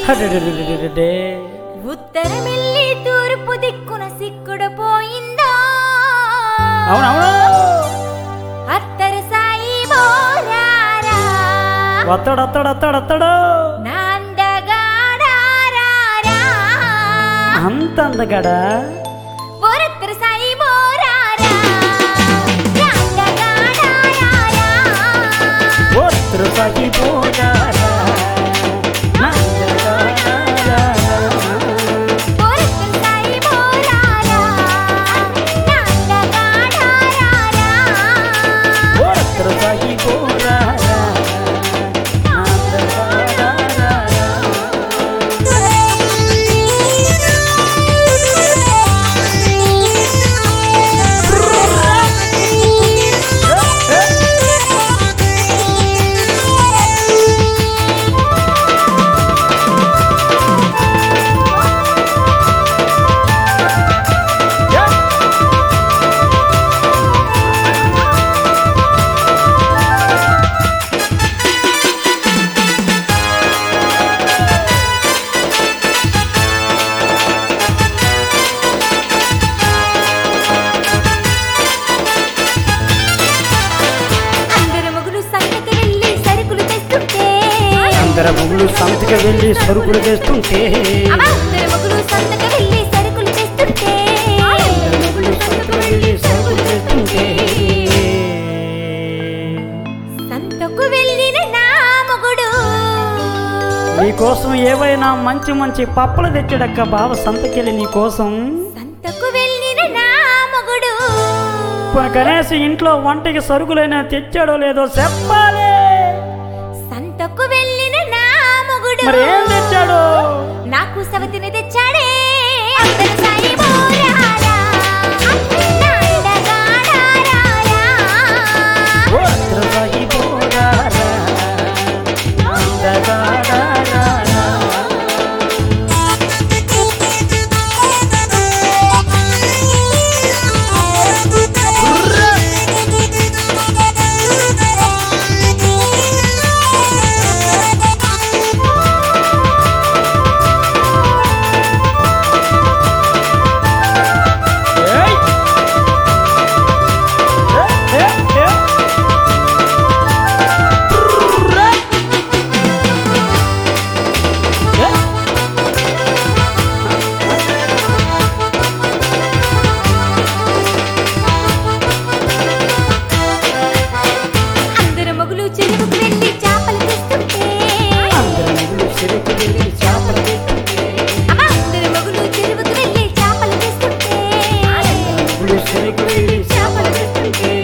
హడడడడడడే. ఉత్తరమెల్లి తూర్పు దిక్కున సిక్కుడు పోయిందా అవునవును అత్తర సాయి బోరారా వత్తడు వత్తడు వత్తడు వత్తడు నాందగాడారారా అంత అందగాడా బోరత్తర సాయి బోరారా నాందగాడారారా ఒత్తురు సాగిపోగారా. బోరత్తర సాయి బోరారా నాందగాడారారా ఒత్తురు సాగిపోగారా. అందరు మొగులు సంతకి వెళ్ళి సరుకులు తెస్తుంటే అందరం ముగ్గులు సంతకి వెళ్ళి సరుకులు తెస్తుంటే అమ్మా, అందరు మొగులు సంతకి వెళ్ళి సరుకులు తెస్తుంటే ముగ్గులు సంతకి వెళ్ళి సరుకులు తెస్తుంటే సంతకు వెళ్ళిన నా మొగుడు నీకోసం ఏవైనా మంచి మంచి పప్పలు తెచ్చాడక్క బావ సంతకెళ్ళి నీకోసం సంతకు వెళ్ళిన నా మొగుడు పోనీ కనీసం ఇంట్లో వంటకి సరుకులైనా తెచ్చాడో లేదో చెప్పాలి సంతకు వెళ్ళిన నా మొగుడు మరి ఏం తెచ్చాడు నాకు సవతిని తెచ్చాడే అందరు సాయి బోరారా నాందగాడారారా. ఓ త్రిసాగిపోరారా. అందగాడారా. ఏయ్! ఏ, ఏ, ఏ. ఏ? అందరు మొగులు చెరువుకు వెళ్ళి చేపలు తెస్తుంటే అందరం ముగ్గులు చెరుకు వెళ్ళి చేపలు తెచ్చుకుంటే. అమ్మా, అందరు మొగులు చెరువుకు వెళ్ళి చేపలు తెస్తుంటే ముగ్గులు చెరుకు వెళ్ళి చేపలు తెచ్చుకుంటే.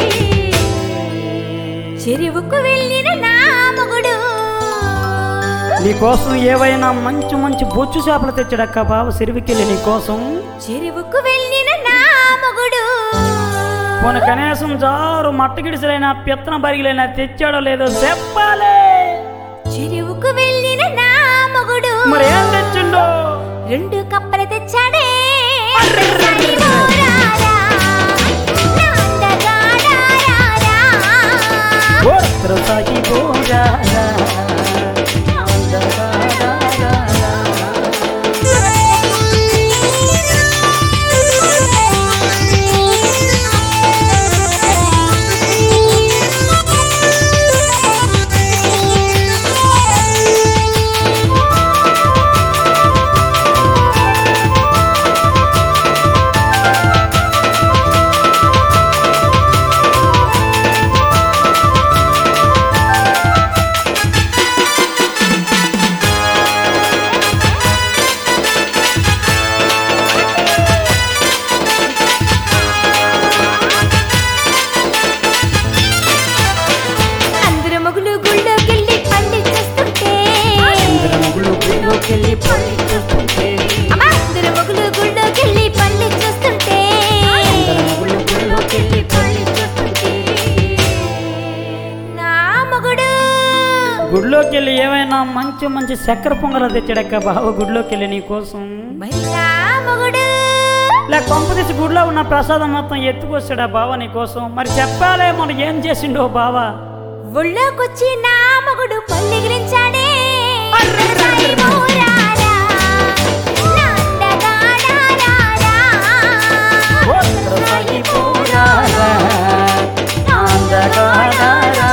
చెరువుకు వెళ్ళిన నా మొగుడు నీకోసం ఏవైనా మంచి మంచి బొచ్చు చేపలు తెచ్చాడక్క బావ చెరువుకెళ్ళి నీకోసం చెరువుకు వెళ్ళిన నా మొగుడు పోనీ కనీసం జారు మట్టగిడిసలైనా పిత్తన బరిగిలైనా తెచ్చాడో లేదో చెప్పాలి చెరువుకు వెళ్ళిన నా మొగుడు మరి ఏం తెచ్చిండో రెండు కప్పలు తెచ్చాడే సాయి బోరారా, నాందగాడారారా. ఓ త్రిసాగిపోరారా. అందరు మొగులు గుళ్ళోకెళ్ళి పల్లి చేస్తుంటే అందరం ముగ్గులు గుళ్ళోకెళ్ళి పల్లి చేస్తుంటే. అమ్మా, అందరు మొగులు గుళ్ళోకెళ్ళి పల్లి చేస్తుంటే అందరం ముగ్గులు గుళ్ళోకెళ్ళి పల్లి చేస్తుంటే. నా మొగుడు గుడిలోకి వెళ్ళి ఏమైనా మంచి మంచి చక్కెర పొంగలు తెచ్చాడక్క బావ గుడిలోకి వెళ్ళి నీ కోసం మరి నా మొగుడు లేక కొంప తీసి గుడిలో ఉన్న ప్రసాదం మొత్తం ఎత్తుకొచ్చాడా బావ నీ కోసం మరి చెప్పాలే మనం ఏం చేసిండో బావ ఒళ్ళోకొచ్చి నా మొగుడు పల్లిగిరించాడే ఒక్కసారి మోరారా, నా అందగాడారారా. ఒక్కసారి పోరారా, నా అందగాడారారా.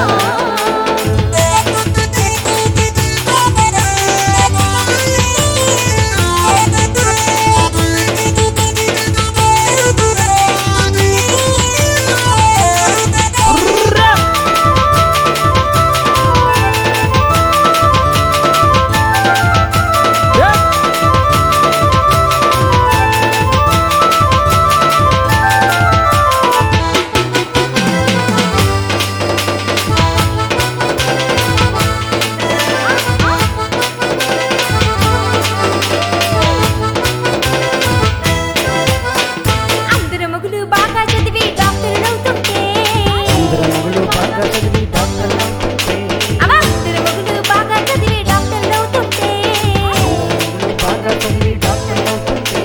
ఉర్రా! ఏ! అందరు మొగులు బాగా చదివి డాక్టర్లు అవుతుంటే అందరు మగుళ్ళు బాగా చదివి డాక్టర్లు అవుతుంటే, అవ అందరు మొగులు బాగా చదివి డాక్టర్లు అవుతుంటే మగుళ్ళు బాగా చదివి డాక్టర్లు అవుతుంటే,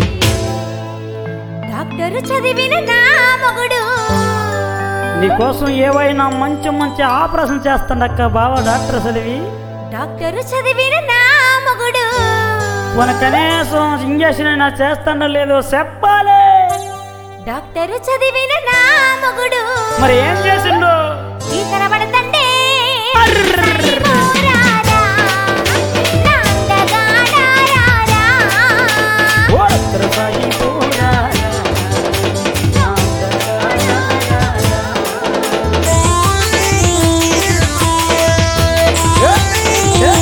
డాక్టర్ చదివిన నా మొగుడు నీకోసం ఏవైనా మంచి మంచి ఆపరేషన్ చేస్తాడక్క బావ డాక్టర్ చదివి డాక్టర్ చదివిన నా మొగుడు మన కనీసం ఇంజక్షన్ అయినా చేస్తాడో లేదో చెప్పాలి డాక్టర్ చదివిన నా మొగుడు మరి ఏం చేసిండు ఈ కనబడతండే అర్రర్రర్ర. పోరారా, నా అందగాడారారా. ఓ డాక్టర్ సాగిపోరా. ఏ, ఏ.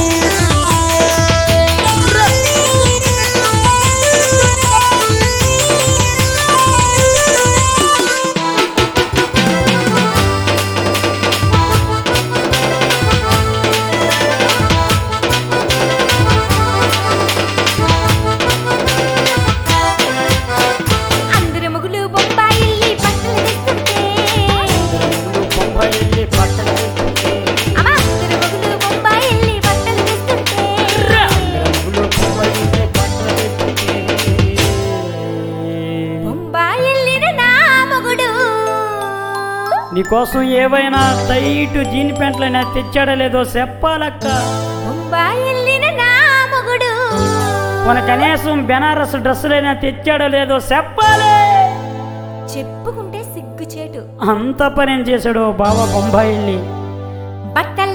అందరు మొగులు బొంబాయిల్లి బట్టలు తెస్తుంటే బొంబాయి బట్టలు వేసుకుంటే, అవ అందరు మొగులు బొంబాయిల్లి బట్టలు తెస్తుంటే రంగులు బొంబాయి బట్టలు వేసుకుంటే. బొంబాయిల్లిన నా మొగుడు నీకోసం ఏవైనా టైట్ జీన్ ప్యాంట్లైనా తెచ్చాడో లేదో చెప్పాలక్క బొంబాయిల్లిన నా మొగుడు మన కనీసం బెనారస్ డ్రెస్సులైనా తెచ్చాడో లేదో చెప్పాలి చెప్పుకుంటే సిగ్గుచేటు అంత పని ఏం చేశాడు బావ బొంబాయి వెళ్ళి బట్టల